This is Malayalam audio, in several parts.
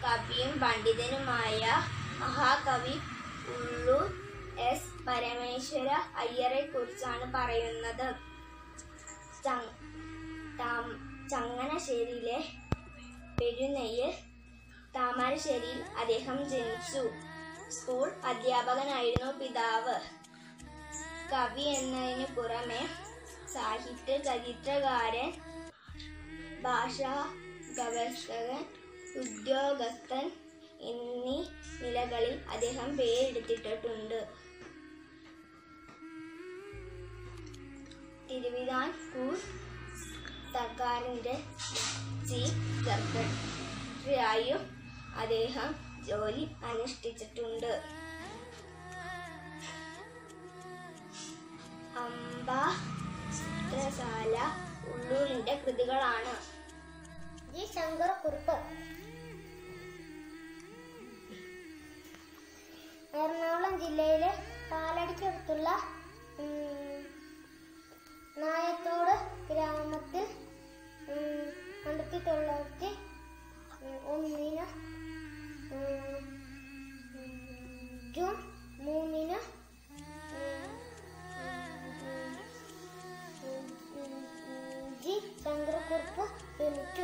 കവിയും പണ്ഡിതനുമായ മഹാകവി ഉള്ളൂർ എസ് പരമേശ്വര അയ്യരെ കുറിച്ചാണ് പറയുന്നത് ചങ്- താം- ചങ്ങനാശ്ശേരിയിലെ പെരുന്നെയ്യ് താമരശ്ശേരിയിൽ അദ്ദേഹം ജനിച്ചു സ്കൂൾ അധ്യാപകനായിരുന്നു പിതാവ് കവി എന്നതിനു പുറമെ സാഹിത്യ ചരിത്രകാരൻ ഭാഷാ ഗവേഷകൻ ഉദ്യോഗസ്ഥൻ എന്നീ നിലകളിൽ അദ്ദേഹം പേരെടുത്തിട്ടുണ്ട് തിരുവിതാംകൂർ സർക്കാരിൻ്റെ ചീഫ് സെക്രട്ടറിയായും അദ്ദേഹം ജോലി അനുഷ്ഠിച്ചിട്ടുണ്ട് അമ്പ ചിത്രശാല ഉള്ളൂരിൻ്റെ കൃതികളാണ് ജി ശങ്കർ കുറുപ്പ് എറണാകുളം ജില്ലയിലെ പാലടിക്കടുത്തുള്ള ഉം, നായത്തോട് ഗ്രാമത്തിൽ ഉം, ആയിരത്തി തൊള്ളായിരത്തി ഉം, ഒന്നിന് ഉം, ഉം, ജൂൺ മൂന്നിന് ഉം, ഉം, ഉം, ഉം, ഉം, ജി ശങ്കരക്കുറുപ്പ് ജനിച്ചു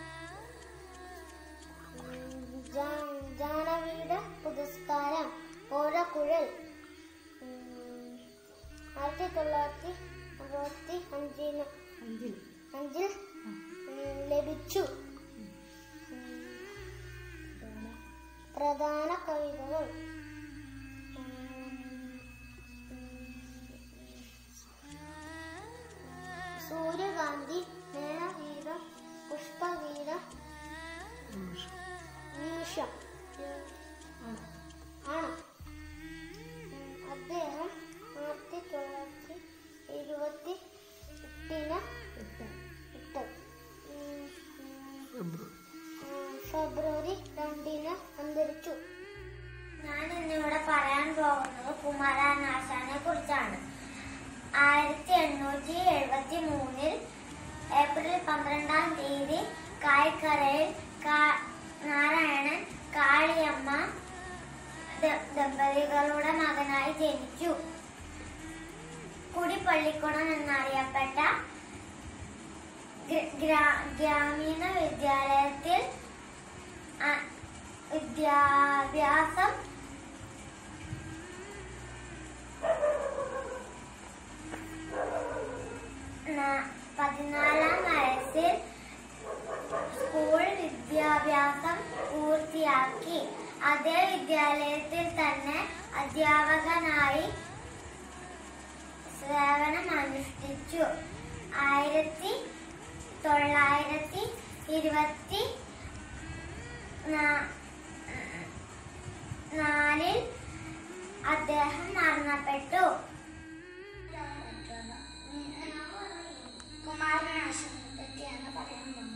ഉം, ജാ- ജാനവിയുടെ പുരസ്കാരം ഓടക്കുഴൽ ഉം, ആയിരത്തി തൊള്ളായിരത്തി അറുപത്തി അഞ്ചിന് അഞ്ചിൽ ഉം, ലഭിച്ചു ഉം, പ്രധാന കവിതകൾ ഉം, സൂര്യകാന്തി മേളഗീതം പുഷ്പഗീതം നിമിഷം ആണ് ഉം, അദ്ദേഹം ആയിരത്തി തൊള്ളായിരത്തി ഇരുപത്തി എട്ടിന് എട്ട് ഉം, ഉം, ഉം, ഫെബ്രുവരി രണ്ടിന് അന്തരിച്ചു ഞാൻ ഇന്നിവിടെ പറയാൻ പോകുന്നത് കുമാരനാശാനെ കുറിച്ചാണ് ആയിരത്തി എണ്ണൂറ്റി എഴുപത്തി മൂന്നിൽ ഏപ്രിൽ പന്ത്രണ്ടാം തീയതി കായ്ക്കരയിൽ കാ- നാരായണൻ കാളിയമ്മ ദ- ദമ്പതികളുടെ മകനായി ജനിച്ചു കുടിപ്പള്ളിക്കുളം എന്നറിയപ്പെട്ട ഗ്ര- ഗ്രാ- ഗ്രാമീണ വിദ്യാലയത്തിൽ അ- വിദ്യാഭ്യാസം ന- പതിനാലാം വയസ്സിൽ സ്കൂൾ വിദ്യാഭ്യാസം പൂർത്തിയാക്കി അതേ വിദ്യാലയത്തിൽ തന്നെ അധ്യാപകനായി സേവനം അനുഷ്ഠിച്ചു ആയിരത്തി തൊള്ളായിരത്തി ഇരുപത്തി നാ- നാലിൽ അദ്ദേഹം മരണപ്പെട്ടു കുമാരനാശനെ പറ്റിയാണ് പറയാൻ പോകുന്നത്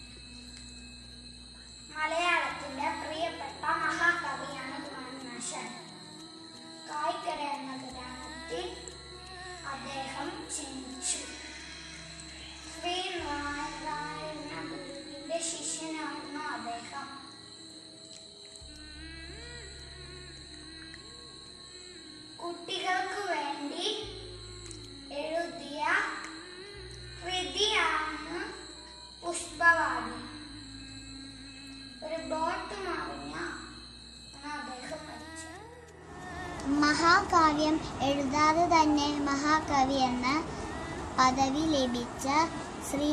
മലയാളത്തിന്റെ പ്രിയപ്പെട്ട മഹാകവിയാണ് കുമാരനാശൻ കായ്ക്കര എന്ന ഗ്രാമത്തിൽ അദ്ദേഹം ജനിച്ചു ശ്രീനാരായണ ഗുരുവിന്റെ ശിഷ്യനായിരുന്നു അദ്ദേഹം കുട്ടികൾക്ക് വേണ്ടി എഴുതിയ കൃതിയാണ് പുഷ്പവാടി ഒരു ബോട്ട് മറിഞ്ഞ അദ്ദേഹം മരിച്ചത് മഹാകാവ്യം എഴുതാതെ തന്നെ മഹാകവി എന്ന പദവി ലഭിച്ച ശ്രീ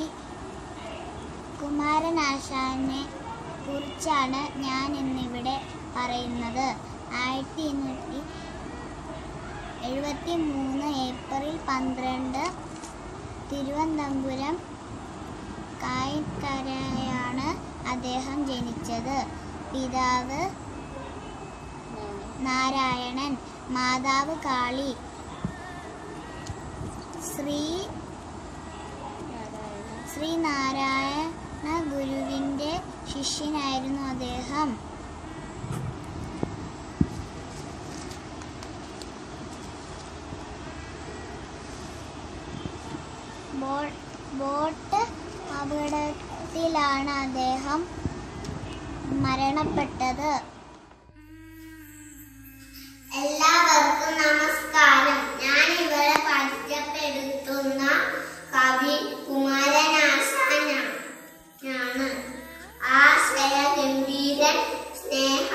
കുമാരനാശാനെ കുറിച്ചാണ് ഞാൻ ഇന്നിവിടെ പറയുന്നത് ആയിരത്തി എണ്ണൂറ്റി എഴുപത്തി മൂന്ന് ഏപ്രിൽ പന്ത്രണ്ട് തിരുവനന്തപുരം കായ്ക്കരയാണ് അദ്ദേഹം ജനിച്ചത് പിതാവ് നാരായണൻ മാതാവ് കാളി ശ്രീ ശ്രീനാരായണ ഗുരുവിൻ്റെ ശിഷ്യനായിരുന്നു അദ്ദേഹം ബോ- ബോട്ട് അപകടത്തിലാണ് അദ്ദേഹം മരണപ്പെട്ടത് എല്ലാവർക്കും നമസ്കാരം ഞാൻ ഇവിടെ പരിചയപ്പെടുത്തുന്ന കവി കുമാരനാശാനാണ് ആശ്രയ ഗംഭീരൻ സ്നേഹ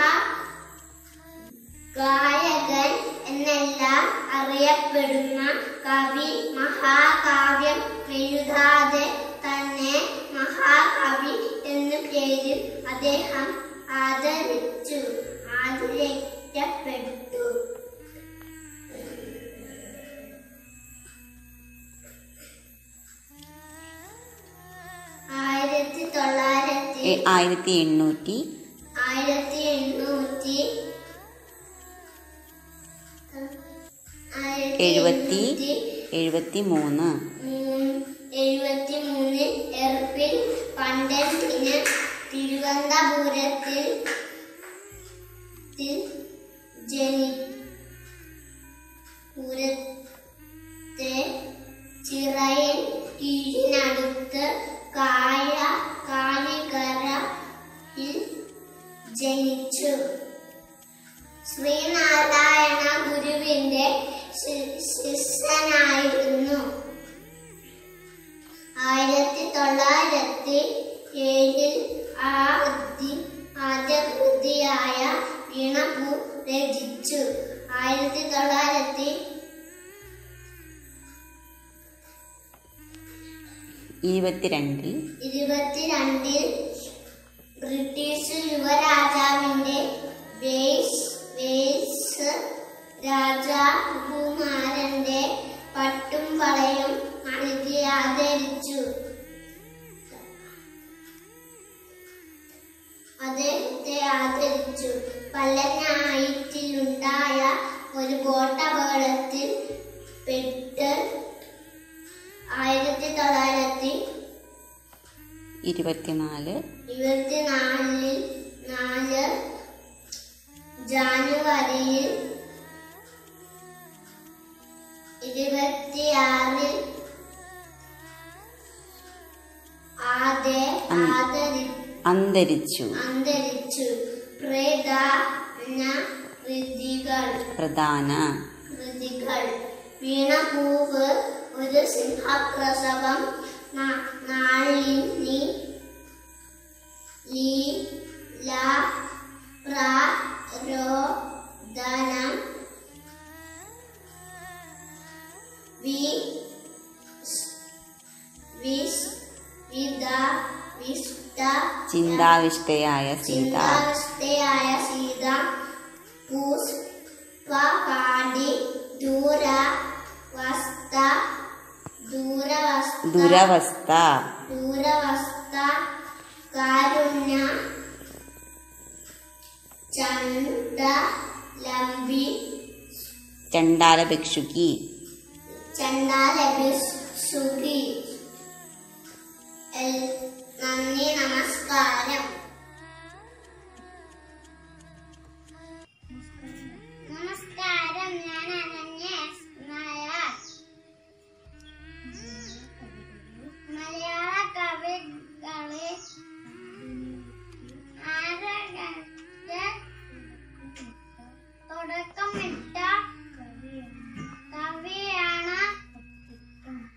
ഗായകൻ എന്നെല്ലാം അറിയപ്പെടുന്ന കവി മഹാകാവ്യം എഴുതാതെ തന്നെ മഹാകവി എന്നു പേരിൽ അദ്ദേഹം ആദരിച്ചു ആദരിക്കപ്പെട്ടു ആയിരത്തി തൊള്ളായിരത്തി എ- ആയിരത്തി എണ്ണൂറ്റി ആയിരത്തി എണ്ണൂറ്റി ആയിരത്തി എഴുപത്തി എണ്ണൂറ്റി എഴുപത്തി മൂന്ന് മൂന്ന് എഴുപത്തി മൂന്നിൽ എർപ്പിൽ പണ്ടത്തിന് തിരുവനന്തപുരത്തിൽ ത്തിൽ ജനി പുരത്തെ ചിറയൻ കീഴിനടുത്ത് കായ കാലികരയിൽ ജനിച്ചു ശ്രീനാരായണ ഗുരുവിന്റെ ശി- ശിഷ്യനായിരുന്നു ആയിരത്തി തൊള്ളായിരത്തി ഏഴിൽ ആദ്യ ആദ്യ കൃതിയായ വീണപൂ രചിച്ചു ആയിരത്തി തൊള്ളായിരത്തി ഇരുപത്തിരണ്ടിൽ ഇരുപത്തിരണ്ടിൽ ബ്രിട്ടീഷ് യുവരാജാവിന്റെ വേസ് വേസ് രാജാകുമാരന്റെ പട്ടും വളയും നൽകി ആദരിച്ചു അദ്ദേഹത്തെ ആദരിച്ചു പല്ലനായിട്ടിലുണ്ടായ ഒരു ബോട്ടപകടത്തിൽ പെട്ട് ആയിരത്തി തൊള്ളായിരത്തി ഇരുപത്തിനാല് ഇരുപത്തിനാലിൽ നാല് ജാനുവരിയിൽ ഇരുപത്തിയാറിൽ ആദ്യ ആദരി അന്തരിച്ചു അന്തരിച്ചു പ്രധാന കൃതികൾ പ്രധാന കൃതികൾ വീണപൂവ് ഒരു സിംഹപ്രസവം ന- നാളിനി ലീല പ്രരോദനം വി വിസ് വിദ വിസ്ത ചിന്താവിഷ്ടയായ സീത ചിന്താവസ്ഥയായ സീത പുഷ്പപാടി ദൂര വസ്ത ദൂരവസ്ത ദുരവസ്ഥ ദൂരവസ്ത കാരുണ്യ ചണ്ട ലംബി ചണ്ടാല ഭിക്ഷുക്കി ചണ്ടാലഭിസുഖി നന്ദി നമസ്കാരം നമസ്കാരം ഞാൻ അനന്യ എസ്. നായർ മലയാള കവികളെ ആരകത്ത് തുടക്കമിട്ട കവിയാണ്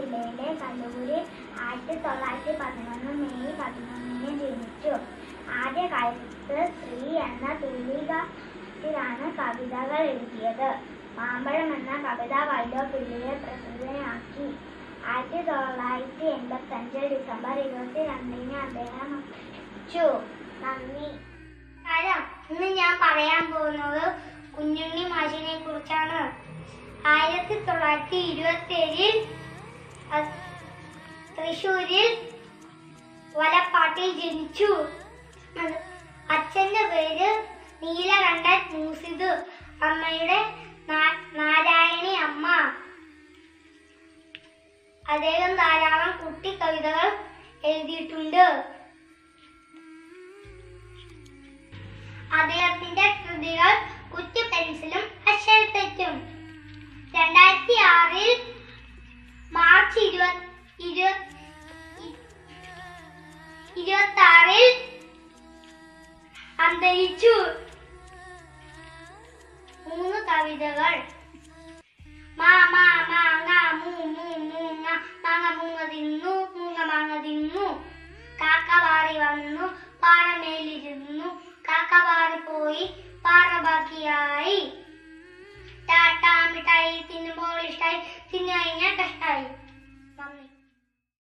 ജില്ലയിലെ കല്ലൂരിൽ ആയിരത്തി തൊള്ളായിരത്തി പതിനൊന്ന് മെയ് പതിനൊന്നിന് ജനിച്ചു ആദ്യകാലത്ത് സ്ത്രീ എന്ന തൂലികത്തിലാണ് കവിതകൾ എഴുതിയത് മാമ്പഴം എന്ന കവിത വൈലോപ്പിള്ളിയെ പ്രസിദ്ധനാക്കി ആയിരത്തി തൊള്ളായിരത്തി എൺപത്തി അഞ്ച് ഡിസംബർ ഇരുപത്തി രണ്ടിന് അദ്ദേഹം മരിച്ചു നന്ദി കാര്യം ഇന്ന് ഞാൻ പറയാൻ പോകുന്നത് കുഞ്ഞുണ്ണി മാഷിനെ കുറിച്ചാണ് ആയിരത്തി തൊള്ളായിരത്തി ഇരുപത്തി ഏഴിൽ തൃശൂരിൽ വലപ്പാട്ടിൽ ജനിച്ചു അത് അച്ഛന്റെ പേര് നീലകണ്ഠൻ മൂസിദ് അമ്മയുടെ നാ- നാരായണി അമ്മ അദ്ദേഹം ധാരാളം കുട്ടി കവിതകൾ എഴുതിയിട്ടുണ്ട് അദ്ദേഹത്തിന്റെ കൃതികൾ കുറ്റി പെൻസിലും അക്ഷരത്തെറ്റും രണ്ടായിരത്തി ആറിൽ മാർച്ച് ഇരുപത് ഇരു- ഇരുപത്തി ആറിൽ അന്തരിച്ചു മൂന്ന് കവിതകൾ മാ മാ മാങ്ങ മൂ മൂ മൂങ്ങ മാങ്ങ മൂങ്ങ തിന്നു മൂങ്ങ മാങ്ങ തിന്നു കാക്ക പാറി വന്നു പാറമേലിരുന്നു കാക്ക പാറി പോയി പാറ ബാക്കിയായി ടാറ്റാ മിഠായി തിന്നുമ്പോൾ ഇഷ്ടായി തിന്നു കഴിഞ്ഞാൽ കഷ്ടായി